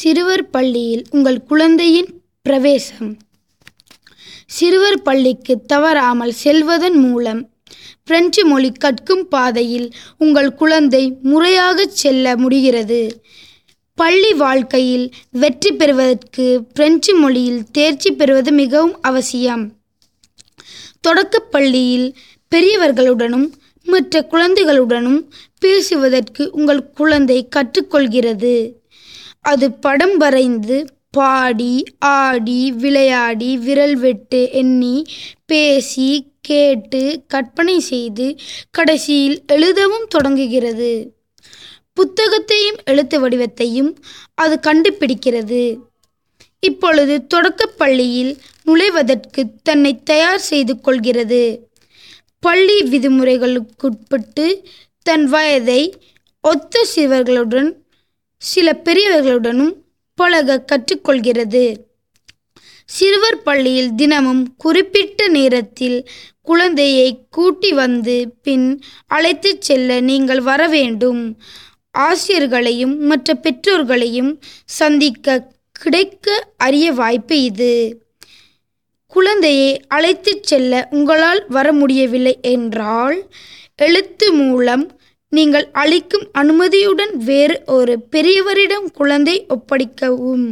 சிறுவர் பள்ளியில் உங்கள் குழந்தையின் பிரவேசம் சிறுவர் பள்ளிக்கு தவறாமல் செல்வதன் மூலம் பிரெஞ்சு மொழி கற்கும் பாதையில் உங்கள் குழந்தை முறையாகச் செல்ல முடிகிறது பள்ளி வாழ்க்கையில் வெற்றி பெறுவதற்கு பிரெஞ்சு மொழியில் தேர்ச்சி பெறுவது மிகவும் அவசியம் தொடக்கப் பள்ளியில் பெரியவர்களுடனும் மற்ற குழந்தைகளுடனும் பேசுவதற்கு உங்கள் குழந்தை கற்றுக்கொள்கிறது அது படம் வரைந்து பாடி ஆடி விளையாடி விரல் வெட்டு எண்ணி பேசி கேட்டு கற்பனை செய்து கடைசியில் எழுதவும் தொடங்குகிறது புத்தகத்தையும் எழுத்து வடிவத்தையும் அது கண்டுபிடிக்கிறது இப்பொழுது தொடக்கப் பள்ளியில் நுழைவதற்கு தன்னை தயார் செய்து கொள்கிறது பள்ளி விதிமுறைகளுக்குட்பட்டு தன் வயதை ஒத்த சிறுவர்களுடன் சில பெரியவர்களுடனும் பழக கற்றுக்கொள்கிறது சிறுவர் பள்ளியில் தினமும் குறிப்பிட்ட நேரத்தில் குழந்தையை கூட்டி வந்து பின் அழைத்துச் செல்ல நீங்கள் வர வேண்டும் ஆசிரியர்களையும் மற்ற பெற்றோர்களையும் சந்திக்க கிடைக்க அரிய வாய்ப்பு இது குழந்தையை அழைத்துச் செல்ல உங்களால் வர முடியவில்லை என்றால் எழுத்து மூலம் நீங்கள் அளிக்கும் அனுமதியுடன் வேறு ஒரு பெரியவரிடம் குழந்தை ஒப்படைக்கவும்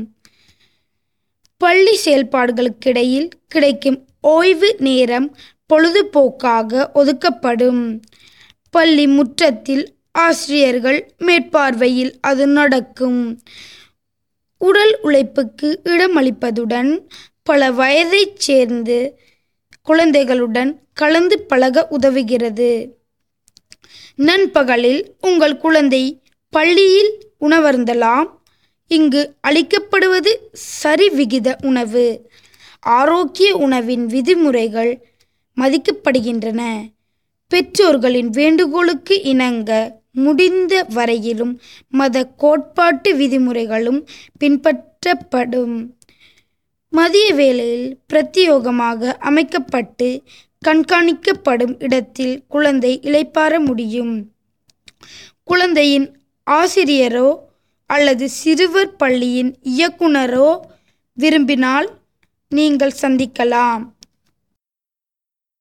பள்ளி செயல்பாடுகளுக்கிடையில் கிடைக்கும் ஓய்வு நேரம் பொழுதுபோக்காக ஒதுக்கப்படும் பள்ளி முற்றத்தில் ஆசிரியர்கள் மேற்பார்வையில் அது நடக்கும் உடல் உழைப்புக்கு இடமளிப்பதுடன் பல வயதைச் சேர்ந்து குழந்தைகளுடன் கலந்து பழக உதவுகிறது நண்பகலில் உங்கள் குழந்தை பள்ளியில் உணவருந்தலாம் இங்கு அளிக்கப்படுவது சரிவிகித உணவு ஆரோக்கிய உணவின் விதிமுறைகள் மதிக்கப்படுகின்றன பெற்றோர்களின் வேண்டுகோளுக்கு இணங்க முடிந்த வரையிலும் மத கோட்பாட்டு விதிமுறைகளும் பின்பற்றப்படும் மதிய வேளையில் பிரத்தியோகமாக அமைக்கப்பட்டு கண்காணிக்கப்படும் இடத்தில் குழந்தை இளைப்பாற முடியும் குழந்தையின் ஆசிரியரோ அல்லது சிறுவர் பள்ளியின் இயக்குனரோ விரும்பினால் நீங்கள் சந்திக்கலாம்